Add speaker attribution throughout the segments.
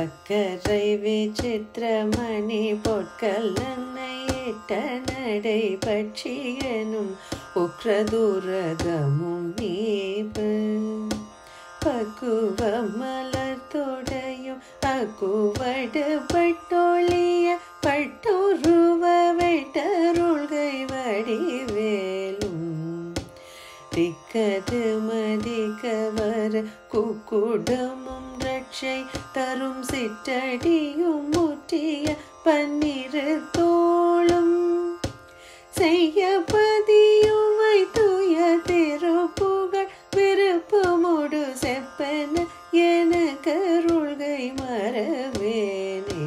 Speaker 1: பக்கரை விசித்திரமணி பொற்கல்லன்னை இட்ட நடை பட்சியனும் உக்ரதூரகமும் நீபு பக்குவ மலர் தொடையும் அக்குவடு பட்டொழிய பட்டுருவ வெட்டருள்கை வடிவேலும் திக்கது மதிக்கவர் குக்குடமும் ரட்சை தரும் சிற்றடியும் முற்றிய பன்னிரு தோளும் செய்ய பதியும் வைத்துய திருப்புகழ் விருப்பமோடு செப்பன என கருள்கை மறவேனே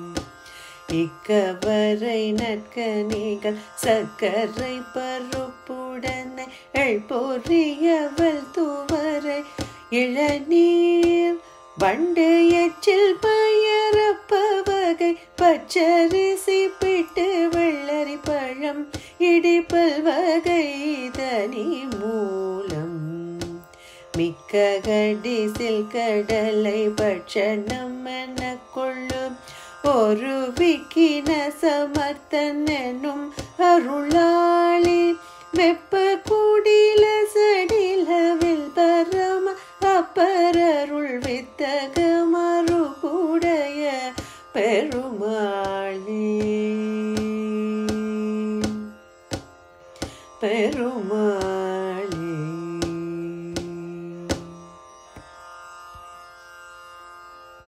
Speaker 1: இக்கவரை நற்கனிகள் சக்கரை பருப்புடனை எழ்பொறியவள் துவரை இளநீர் வண்டு எச்சில் பயரப்ப வகை பச்சரிசி பிட்டு வெள்ளரி பழம் இடிப்பல் வகை தனி மூலம் மிக்க கடிசில் கடலை பட்சணம் என கொள்ளும் ஒரு விக்கின சமர்த்தன் எனும் அருளாளி வெப்ப குடில சடிலவில் பரம அப்பரருள் வித்தக மறுபுடைய பெருமாளே பெருமாளே